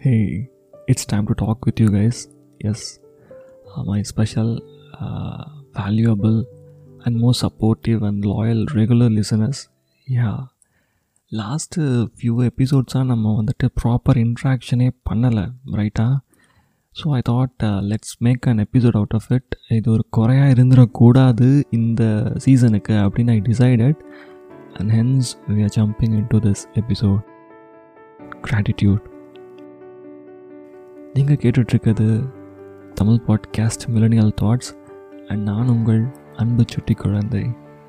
Hey, it's time to talk with you guys. Yes, uh, my special, uh, valuable, and most supportive and loyal regular listeners. Yeah, last few எபிசோட்ஸாக நம்ம வந்துட்டு proper இன்ட்ராக்ஷனே பண்ணலை ரைட்டா so I thought let's make an episode out of it இது ஒரு குறையாக இருந்துடக்கூடாது இந்த சீசனுக்கு அப்படின்னு I decided and hence we are jumping into this episode gratitude நீங்கள் கேட்டுட்ருக்கிறது Tamil podcast millennial thoughts and நான் உங்கள் அன்பு சுட்டி குழந்தை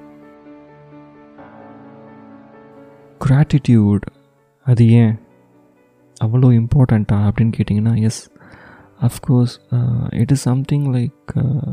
கிராட்டிடியூட் அது ஏன் அவ்வளோ இம்பார்ட்டண்ட்டா அப்படின்னு கேட்டிங்கன்னா yes of course it is something like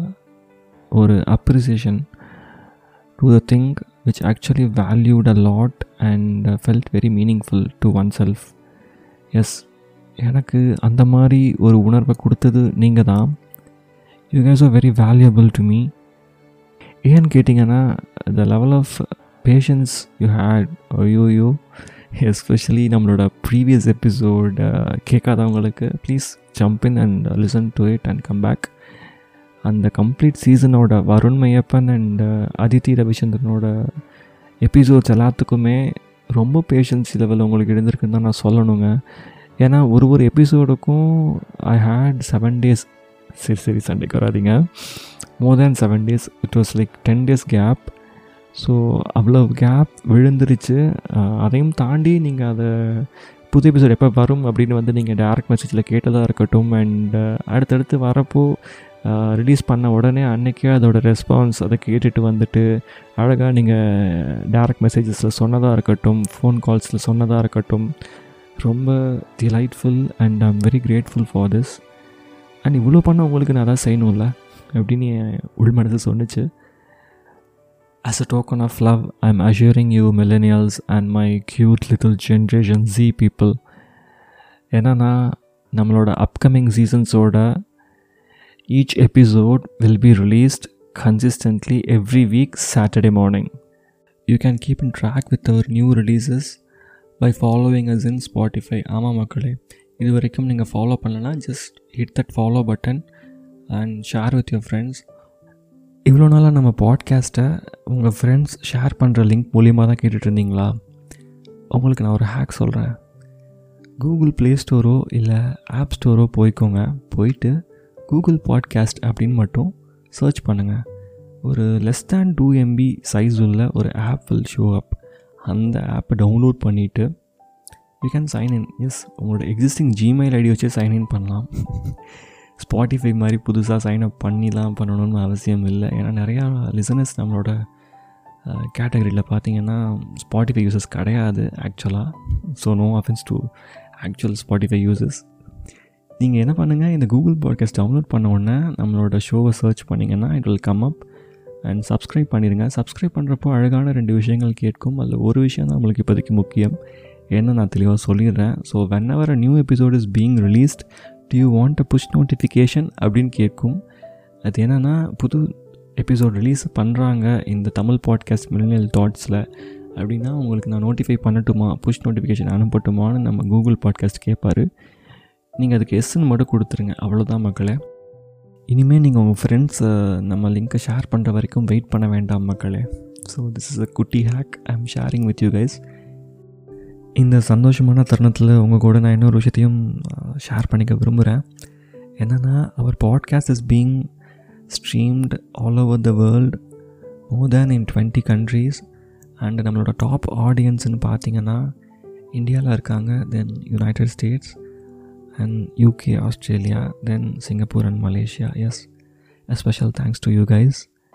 ஒரு appreciation to the thing which actually valued a lot and felt very meaningful to oneself yes எனக்கு அந்த மாதிரி ஒரு உணர்வை கொடுத்தது நீங்கள் தான் you guys are very valuable to me ஏன்னு கேட்டிங்கன்னா the level of patience you had you you especially நம்மளோட ப்ரீவியஸ் எபிசோட் கேட்காதவங்களுக்கு please jump in and listen to it and come back அந்த கம்ப்ளீட் சீசனோட வருண் மையப்பன் அண்ட் அதித்தி ரவிச்சந்திரனோட எபிசோட்ஸ் எல்லாத்துக்குமே ரொம்ப patience level உங்களுக்கு இருந்திருக்குன்னு தான் நான் சொல்லணுங்க ஏன்னா ஒரு ஒரு எபிசோடுக்கும் ஐ ஹேட் செவன் டேஸ் சரி சரி சண்டேக்கு வராதிங்க more than seven days it was like ten days gap so அவ்வளோ கேப் விழுந்துருச்சு அதையும் தாண்டி நீங்கள் அதை புது எபிசோட் எப்போ வரும் அப்படின்னு வந்து நீங்கள் டேரக்ட் மெசேஜில் கேட்டதாக இருக்கட்டும் அண்ட் அடுத்தடுத்து வரப்போ ரிலீஸ் பண்ண உடனே அன்றைக்கே அதோடய ரெஸ்பான்ஸ் அதை கேட்டுட்டு வந்துட்டு அழகாக நீங்கள் டேரக்ட் மெசேஜஸில் சொன்னதாக இருக்கட்டும் ஃபோன் கால்ஸில் சொன்னதாக இருக்கட்டும் ரொம்ப delightful and I'm very grateful for this and இவ்வளோ பண்ண உங்களுக்கு நான் அதான் செய்யணும்ல அப்படின்னு என் உள் மனசு சொன்னிச்சு As a token of love, I'm assuring you, millennials, and my cute little Generation Z people. என்னன்னா நம்மளோட அப்கமிங் சீசன்ஸோட each episode will be released consistently every week Saturday morning you can keep in track with our new releases by following us in Spotify ஆமாம் மக்களே இது வரைக்கும் நீங்கள் follow பண்ணலன்னா just hit that follow button and share with your friends இவ்வளோ நாளாக நம்ம பாட்காஸ்ட்டை உங்கள் ஃப்ரெண்ட்ஸ் ஷேர் பண்ணுற லிங்க் மூலியமாக தான் கேட்டுட்ருந்தீங்களா உங்களுக்கு நான் ஒரு ஹேக் சொல்கிறேன் கூகுள் ப்ளே ஸ்டோரோ இல்லை ஆப் ஸ்டோரோ போய்க்கோங்க போயிட்டு கூகுள் பாட்காஸ்ட் அப்படின்னு மட்டும் சர்ச் பண்ணுங்கள் ஒரு less than two MB size உள்ள ஒரு ஆப் வில் ஷோ அப் அந்த ஆப்பை டவுன்லோட் பண்ணிவிட்டு you can sign in yes உங்களோட எக்ஸிஸ்டிங் ஜிமெயில் ஐடி வச்சு சைன் இன் பண்ணலாம் ஸ்பாட்டிஃபை மாதிரி புதுசாக சைன் அப் பண்ணிலாம் பண்ணணும்னு அவசியம் இல்லை ஏன்னா நிறையா லிசனர்ஸ் நம்மளோட கேட்டகரியில் பார்த்தீங்கன்னா ஸ்பாட்டிஃபை யூசர்ஸ் கிடையாது ஆக்சுவலாக so no offence to actual Spotify users நீங்கள் என்ன பண்ணுங்கள் இந்த கூகுள் பாட்காஸ்ட் டவுன்லோட் பண்ண உடனே நம்மளோட ஷோவை சர்ச் பண்ணிங்கன்னா it will come up and subscribe பண்ணிடுங்க சப்ஸ்கிரைப் பண்ணுறப்போ அழகான ரெண்டு விஷயங்கள் கேட்கும் அதில் ஒரு விஷயம் தான் நம்மளுக்கு இப்போதைக்கு முக்கியம் என்ன நான் தெளிவாக சொல்லிடுறேன் so whenever a new episode is being released do you want a push notification அப்படின்னு கேட்கும் அது என்னென்னா புது எபிசோட் ரிலீஸ் பண்ணுறாங்க இந்த தமிழ் பாட்காஸ்ட் மில்லியல் தாட்ஸில் அப்படின்னா உங்களுக்கு நான் நோட்டிஃபை பண்ணட்டுமா புஷ் நோட்டிஃபிகேஷன் அனுப்பட்டுமான்னு நம்ம கூகுள் பாட்காஸ்ட் கேட்பார் நீங்கள் அதுக்கு எஸ்ன்னு மட்டும் கொடுத்துருங்க அவ்வளோதான் மக்களே இனிமேல் நீங்கள் உங்கள் ஃப்ரெண்ட்ஸை நம்ம லிங்க்கை ஷேர் பண்ணுற வரைக்கும் வெயிட் பண்ண வேண்டாம் மக்களே ஸோ திஸ் இஸ் அ குட்டி hack I am sharing with you guys இந்த சந்தோஷமான தருணத்தில் உங்கள் கூட நான் இன்னொரு விஷயத்தையும் ஷேர் பண்ணிக்க விரும்புகிறேன் என்னென்னா our podcast is being streamed all over the world more than in twenty countries and நம்மளோட டாப் ஆடியன்ஸ்னு பார்த்தீங்கன்னா இந்தியாவில் இருக்காங்க then United States and UK Australia then Singapore and Malaysia yes a special thanks to you guys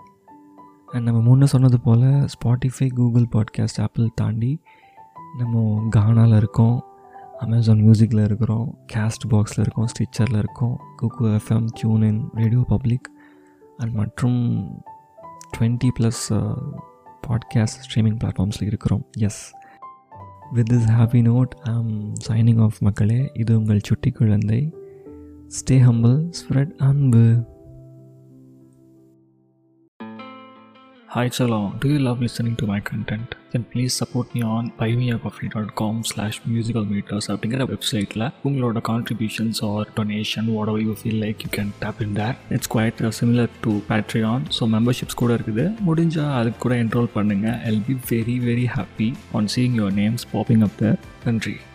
and நம்ம முன்னே சொன்னது போல் Spotify Google podcast Apple தாண்டி நம்ம கானாவில் இருக்கோம் அமேசான் மியூசிக்கில் இருக்கிறோம் கேஸ்ட் பாக்ஸில் இருக்கோம் ஸ்டிச்சரில் இருக்கோம் Kuku FM TuneIn radio public and மற்றும் டுவெண்ட்டி ப்ளஸ் பாட்காஸ்ட் ஸ்ட்ரீமிங் பிளாட்ஃபார்ம்ஸில் இருக்கிறோம் yes with this happy note I'm signing off மக்களே இது உங்கள் சுட்டி குழந்தை ஸ்டே ஹம்பிள் ஸ்ப்ரெட் அன்பு Hi Chalon, do you love listening to my content? Then please support me on buymeacoffee.com slash musical meters அப்படிங்கிற வெப்சைட்டில் உங்களோட contributions or donation whatever you feel like you can tap in there it's quite similar to Patreon so memberships கூட இருக்குது முடிஞ்சால் அதுக்கு கூட enrol பண்ணுங்கள் I'll be very very happy on seeing your names popping up the நன்றி